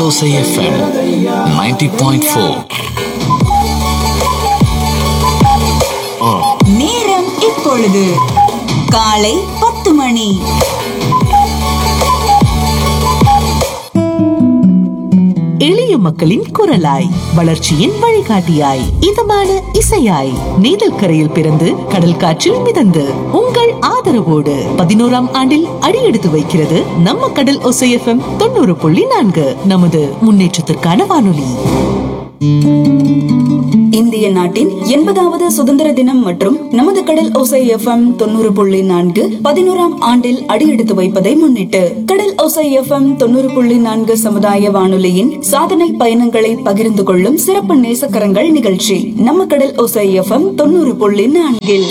Alosa FM 90.4. நேரம் இப்பொழுது காலை பத்து மணி எளிய மக்களின் குரலாய் வளர்ச்சியின் வழிகாட்டியாய் இதமான இசையாய் நீதல் கரையில் பிறந்து கடல் காற்றில் மிதந்து உங்கள் ஆதரவோடு பதினோராம் ஆண்டில் அடியெடுத்து வைக்கிறது நம்ம கடல் ஒசைஎஃப்எம் தொண்ணூறு புள்ளி நான்கு நமது முன்னேற்றத்திற்கான வானொலி இந்திய நாட்டின் எண்பதாவது சுதந்திர தினம் மற்றும் நமது கடல் ஓசை எஃப்எம் தொண்ணூறு புள்ளி நான்கு பதினோராம் ஆண்டில் அடியெடுத்து வைப்பதை முன்னிட்டு கடல் ஓசை எஃப்எம் தொண்ணூறு புள்ளி நான்கு சமுதாய வானொலியின் சாதனை பயணங்களை பகிர்ந்து கொள்ளும் சிறப்பு நேசக்கரங்கள் நிகழ்ச்சி நம்ம கடல் ஓசை எஃப்எம் தொண்ணூறு புள்ளி நான்கில்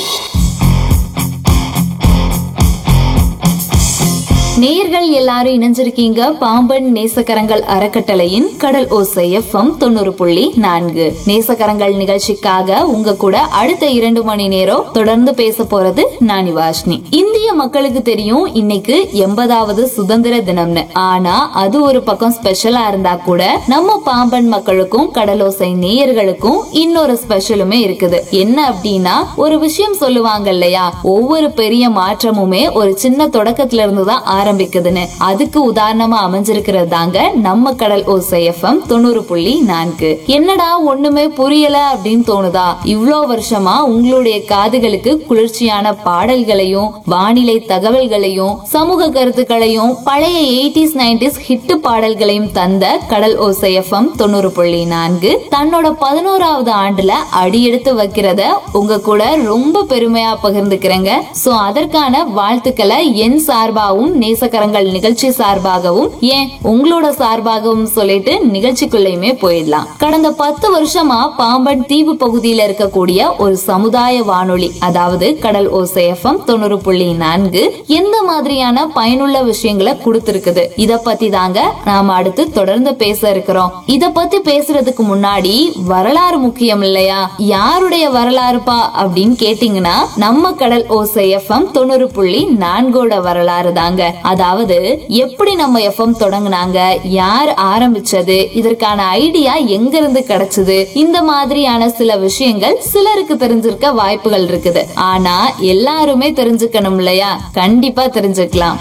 நேயர்கள் எல்லாரும் இணைஞ்சிருக்கீங்க பாம்பன் நேசக்கரங்கள் அறக்கட்டளையின் கடல் ஓசை எஃப்எம் தொண்ணூறு புள்ளி நான்கு நேசக்கரங்கள் நிகழ்ச்சிக்காக உங்க கூட அடுத்த இரண்டு மணி நேரம் தொடர்ந்து பேச போறது நானி வாஷ்னி இந்திய மக்களுக்கு தெரியும் இன்னைக்கு எண்பதாவது சுதந்திர தினம்னு ஆனா அது ஒரு பக்கம் ஸ்பெஷலா இருந்தா கூட நம்ம பாம்பன் மக்களுக்கும் கடலோசை நேயர்களுக்கும் இன்னொரு ஸ்பெஷலுமே இருக்குது என்ன அப்படின்னா ஒரு விஷயம் சொல்லுவாங்க இல்லையா ஒவ்வொரு பெரிய மாற்றமுமே ஒரு சின்ன தொடக்கத்துல இருந்து தான் ஆரம்பிக்குதுன்னு அதுக்கு உதாரணமா அமைஞ்சிருக்கிறது தாங்க நம்ம கடல் ஓசை எஃப்எம் தொண்ணூறு புள்ளி நான்கு என்னடா ஒண்ணுமே புரியல அப்படின்னு தோணுதா இவ்ளோ வருஷமா உங்களுடைய காதுகளுக்கு குளிர்ச்சியான பாடல்களையும் வானிலை தகவல்களையும் சமூக கருத்துக்களையும் பழைய எயிட்டிஸ் நைன்டிஸ் ஹிட் பாடல்களையும் தந்த கடல் ஓசை எஃப்எம் தொண்ணூறு புள்ளி நான்கு தன்னோட பதினோராவது ஆண்டுல அடியெடுத்து வைக்கிறத உங்க கூட ரொம்ப பெருமையா பகிர்ந்துக்கிறேங்க சோ அதற்கான வாழ்த்துக்களை என் சார்பாகவும் நேசக்கரங்கள் நிகழ்ச்சி சார்பாகவும் ஏன் உங்களோட சார்பாகவும் சொல்லிட்டு நிகழ்ச்சிக்குள்ளயுமே போயிடலாம் கடந்த பத்து வருஷமா பாம்பன் தீவு பகுதியில இருக்கக்கூடிய ஒரு சமுதாய வானொலி அதாவது கடல் ஓசை எஃப்எம் தொண்ணூறு புள்ளி நான்கு எந்த மாதிரியான பயனுள்ள விஷயங்களை கொடுத்திருக்குது இத பத்தி தாங்க நாம அடுத்து தொடர்ந்து பேச இருக்கிறோம் இத பத்தி பேசுறதுக்கு முன்னாடி வரலாறு முக்கியம் இல்லையா யாருடைய வரலாறுப்பா அப்படின்னு கேட்டீங்கன்னா நம்ம கடல் ஓசை எஃப்எம் தொண்ணூறு புள்ளி நான்கோட வரலாறு தாங்க அதாவது எப்படி நம்ம எஃப்எம் தொடங்குனாங்க யார் ஆரம்பிச்சது இதற்கான ஐடியா எங்க இருந்து கிடைச்சது இந்த மாதிரியான சில விஷயங்கள் சிலருக்கு தெரிஞ்சிருக்க வாய்ப்புகள் இருக்குது ஆனா எல்லாருமே தெரிஞ்சுக்கணும் இல்லையா கண்டிப்பா தெரிஞ்சுக்கலாம்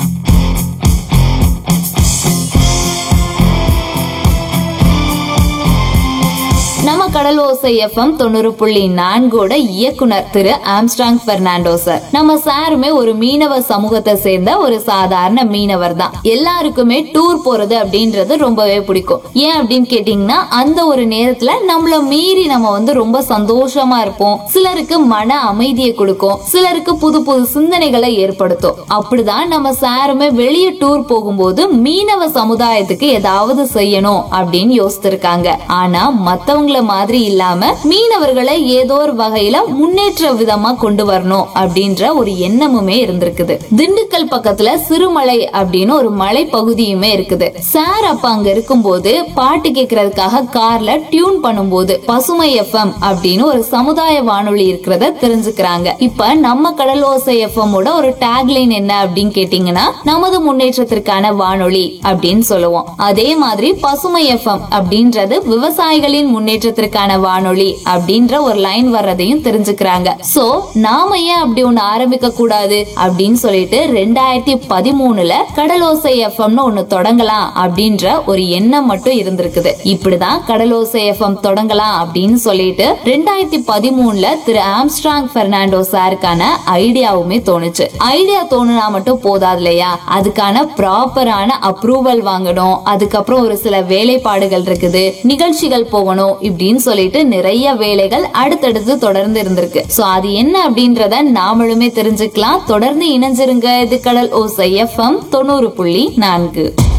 நம்ம கடல் ஓசை எஃப்எம் தொண்ணூறு புள்ளி நான்கோட இயக்குனர் திரு ஆம்ஸ்ட்ராங் பெர்னாண்டோ சார் நம்ம சாருமே ஒரு மீனவ சமூகத்தை சேர்ந்த ஒரு சாதாரண மீனவர் தான் எல்லாருக்குமே டூர் போறது அப்படின்றது ரொம்பவே பிடிக்கும் ஏன் அப்படின்னு கேட்டீங்கன்னா அந்த ஒரு நேரத்துல நம்மள மீறி நம்ம வந்து ரொம்ப சந்தோஷமா இருப்போம் சிலருக்கு மன அமைதியை கொடுக்கும் சிலருக்கு புது புது சிந்தனைகளை ஏற்படுத்தும் அப்படிதான் நம்ம சாருமே வெளியே டூர் போகும்போது மீனவ சமுதாயத்துக்கு ஏதாவது செய்யணும் அப்படின்னு யோசித்திருக்காங்க ஆனா மத்தவங்கள மாதிரி இல்லாம மீனவர்களை ஏதோ ஒரு வகையில முன்னேற்ற விதமா கொண்டு வரணும் அப்படின்ற ஒரு எண்ணமுமே இருந்திருக்குது திண்டுக்கல் பக்கத்துல சிறுமலை அப்படின்னு ஒரு மலை பகுதியுமே இருக்குது சார் அப்ப அங்க இருக்கும்போது பாட்டு கேட்கறதுக்காக கார்ல டியூன் பண்ணும்போது பசுமை எஃப்எம் அப்படின்னு ஒரு சமுதாய வானொலி இருக்கிறத தெரிஞ்சுக்கிறாங்க இப்ப நம்ம கடலோசை எஃப்எம் ஓட ஒரு டேக்லைன் என்ன அப்படின்னு கேட்டீங்கன்னா நமது முன்னேற்றத்திற்கான வானொலி அப்படின்னு சொல்லுவோம் அதே மாதிரி பசுமை எஃப்எம் அப்படின்றது விவசாயிகளின் முன்னேற்றத்திற்கான வானொலி அப்படின்ற ஒரு லைன் வர்றதையும் தெரிஞ்சுக்கிறாங்க சோ நாம ஏன் அப்படி ஒண்ணு ஆரம்பிக்க கூடாது அப்படின்னு சொல்லிட்டு ரெண்டாயிரத்தி பதிமூணுல கடலோசை எஃப்எம்னு ஒண்ணு தொடங்கலாம் அப்படின்ற ஒரு எண்ணம் மட்டும் இருந்திருக்குது இப்படிதான் கடலோசை எஃப்எம் தொடங்கலாம் அப்படின்னு சொல்லிட்டு ரெண்டாயிரத்தி பதிமூணுல திரு ஆம்ஸ்ட்ராங் பெர்னாண்டோ சாருக்கான ஐடியாவுமே தோணுச்சு ஐடியா தோணுனா மட்டும் போதாது இல்லையா அதுக்கான ப்ராப்பரான அப்ரூவல் வாங்கணும் அதுக்கப்புறம் ஒரு சில வேலைப்பாடுகள் இருக்குது நிகழ்ச்சிகள் போகணும் இப்படின்னு சொல்லிட்டு நிறைய வேலைகள் அடுத்தடுத்து தொடர்ந்து இருந்திருக்கு சோ அது என்ன அப்படின்றத நாமளுமே தெரிஞ்சுக்கலாம் தொடர்ந்து இணைஞ்சிருங்க இது கடல் ஓசை எஃப்எம் தொண்ணூறு புள்ளி நான்கு